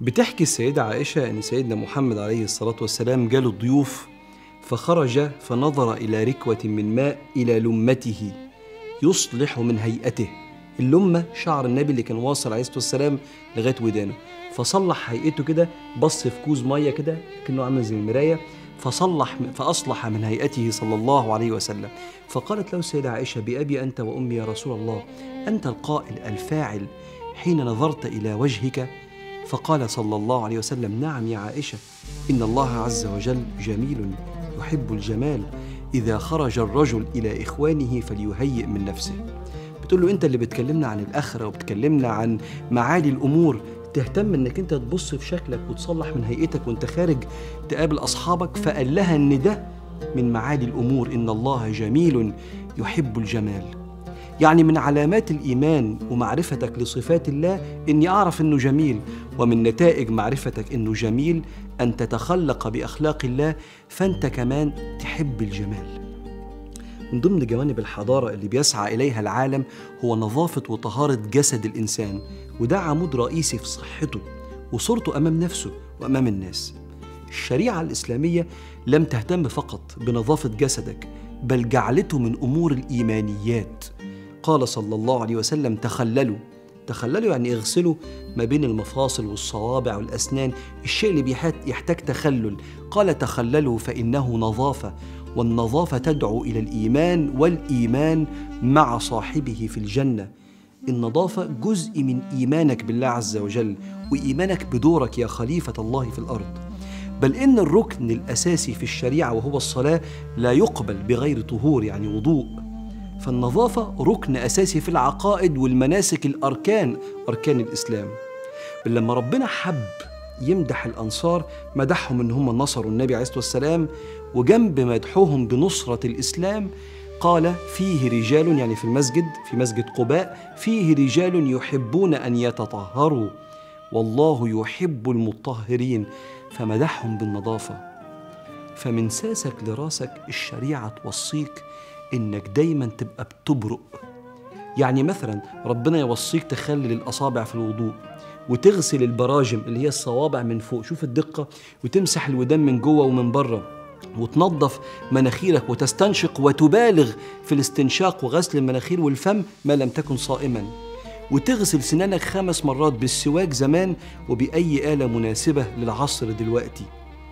بتحكي السيدة عائشة أن سيدنا محمد عليه الصلاة والسلام جاله الضيوف فخرج فنظر إلى ركوة من ماء إلى لمته يصلح من هيئته اللمة شعر النبي اللي كان واصل عليه الصلاة والسلام لغاية ودانه فصلح هيئته كده بص في كوز مية كده كأنه عامل زي المراية فصلح فأصلح من هيئته صلى الله عليه وسلم فقالت له السيدة عائشة بأبي أنت وأمي يا رسول الله أنت القائل الفاعل حين نظرت إلى وجهك فقال صلى الله عليه وسلم نعم يا عائشة إن الله عز وجل جميل يحب الجمال إذا خرج الرجل إلى إخوانه فليهيئ من نفسه بتقول له أنت اللي بتكلمنا عن الآخرة وبتكلمنا عن معالي الأمور تهتم انك انت تبص في شكلك وتصلح من هيئتك وانت خارج تقابل اصحابك فقال لها ان ده من معالي الامور ان الله جميل يحب الجمال يعني من علامات الايمان ومعرفتك لصفات الله اني اعرف انه جميل ومن نتائج معرفتك انه جميل ان تتخلق باخلاق الله فانت كمان تحب الجمال من ضمن جوانب الحضاره اللي بيسعى اليها العالم هو نظافه وطهاره جسد الانسان وده عمود رئيسي في صحته وصورته امام نفسه وامام الناس الشريعه الاسلاميه لم تهتم فقط بنظافه جسدك بل جعلته من امور الايمانيات قال صلى الله عليه وسلم تخللوا تخللوا يعني اغسلوا ما بين المفاصل والصوابع والاسنان الشيء اللي يحتاج تخلل قال تخللوا فانه نظافه والنظافه تدعو الى الايمان والايمان مع صاحبه في الجنه النظافه جزء من ايمانك بالله عز وجل وايمانك بدورك يا خليفه الله في الارض بل ان الركن الاساسي في الشريعه وهو الصلاه لا يقبل بغير طهور يعني وضوء فالنظافه ركن اساسي في العقائد والمناسك الاركان اركان الاسلام بل لما ربنا حب يمدح الانصار مدحهم ان هم نصروا النبي عليه الصلاه والسلام وجنب مدحهم بنصره الاسلام قال فيه رجال يعني في المسجد في مسجد قباء فيه رجال يحبون ان يتطهروا والله يحب المطهرين فمدحهم بالنظافه فمن ساسك لراسك الشريعه توصيك انك دايما تبقى بتبرق يعني مثلا ربنا يوصيك تخلل الاصابع في الوضوء وتغسل البراجم اللي هي الصوابع من فوق شوف الدقه وتمسح الودان من جوه ومن بره وتنظف مناخيرك وتستنشق وتبالغ في الاستنشاق وغسل المناخير والفم ما لم تكن صائما وتغسل سنانك خمس مرات بالسواك زمان وبأي آلة مناسبة للعصر دلوقتي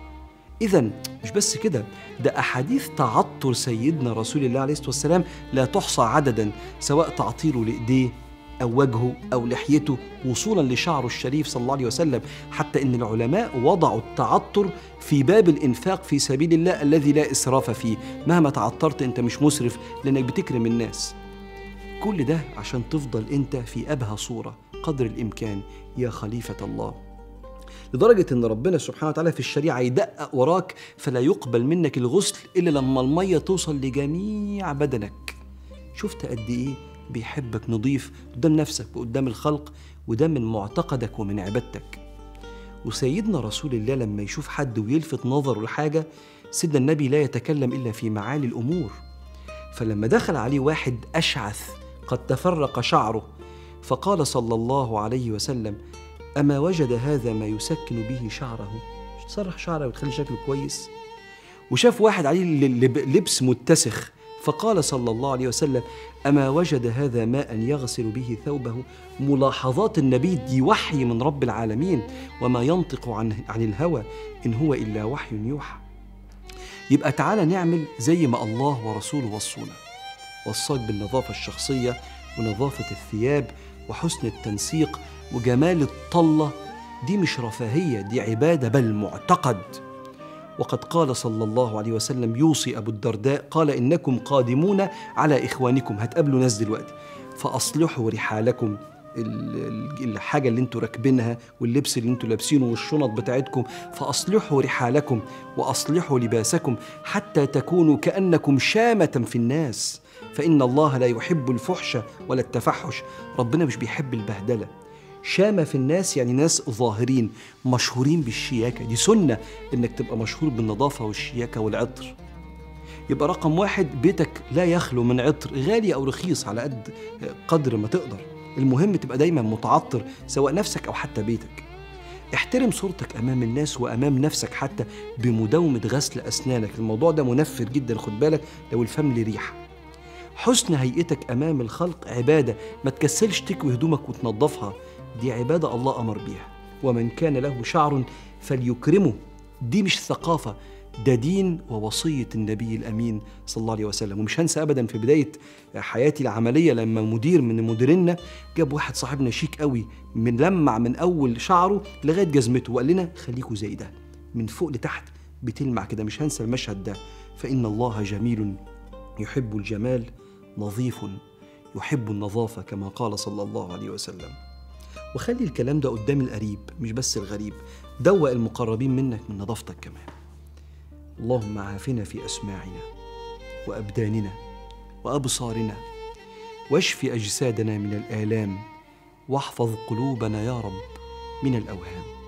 إذا مش بس كده ده أحاديث تعطر سيدنا رسول الله عليه الصلاة والسلام لا تحصى عددا سواء تعطيره لإيديه أو وجهه أو لحيته وصولا لشعره الشريف صلى الله عليه وسلم حتى إن العلماء وضعوا التعطر في باب الإنفاق في سبيل الله الذي لا إسراف فيه مهما تعطرت أنت مش مسرف لأنك بتكرم الناس كل ده عشان تفضل أنت في أبهى صورة قدر الإمكان يا خليفة الله لدرجة إن ربنا سبحانه وتعالى في الشريعة يدقق وراك فلا يقبل منك الغسل إلا لما المية توصل لجميع بدنك شفت قد إيه بيحبك نضيف قدام نفسك وقدام الخلق وده من معتقدك ومن عبادتك وسيدنا رسول الله لما يشوف حد ويلفت نظره لحاجة سيدنا النبي لا يتكلم إلا في معالي الأمور فلما دخل عليه واحد أشعث قد تفرق شعره فقال صلى الله عليه وسلم أما وجد هذا ما يسكن به شعره تسرح شعره وتخلي شكله كويس وشاف واحد عليه لبس متسخ فقال صلى الله عليه وسلم اما وجد هذا ماء يغسل به ثوبه ملاحظات النبي دي وحي من رب العالمين وما ينطق عن عن الهوى ان هو الا وحي يوحى يبقى تعالى نعمل زي ما الله ورسوله وصونا وصاك بالنظافه الشخصيه ونظافه الثياب وحسن التنسيق وجمال الطله دي مش رفاهيه دي عباده بل معتقد وقد قال صلى الله عليه وسلم يوصي أبو الدرداء قال إنكم قادمون على إخوانكم هتقابلوا ناس دلوقتي فأصلحوا رحالكم الحاجة اللي انتوا راكبينها واللبس اللي انتوا لابسينه والشنط بتاعتكم فأصلحوا رحالكم وأصلحوا لباسكم حتى تكونوا كأنكم شامة في الناس فإن الله لا يحب الفحش ولا التفحش ربنا مش بيحب البهدلة شامة في الناس يعني ناس ظاهرين مشهورين بالشياكة دي سنة إنك تبقى مشهور بالنظافة والشياكة والعطر يبقى رقم واحد بيتك لا يخلو من عطر غالي أو رخيص على قد قدر ما تقدر المهم تبقى دايما متعطر سواء نفسك أو حتى بيتك احترم صورتك امام الناس وامام نفسك حتى بمداومه غسل اسنانك الموضوع ده منفر جدا خد بالك لو الفم ليه ريحه حسن هيئتك امام الخلق عباده ما تكسلش تكوي هدومك وتنظفها دي عباده الله امر بيها ومن كان له شعر فليكرمه دي مش ثقافه ده دين ووصية النبي الأمين صلى الله عليه وسلم ومش هنسى أبدا في بداية حياتي العملية لما مدير من مديرنا جاب واحد صاحبنا شيك قوي من لمع من أول شعره لغاية جزمته وقال لنا خليكوا زي ده من فوق لتحت بتلمع كده مش هنسى المشهد ده فإن الله جميل يحب الجمال نظيف يحب النظافة كما قال صلى الله عليه وسلم وخلي الكلام ده قدام القريب مش بس الغريب دوق المقربين منك من نظافتك كمان اللهم عافنا في اسماعنا وابداننا وابصارنا واشف اجسادنا من الالام واحفظ قلوبنا يا رب من الاوهام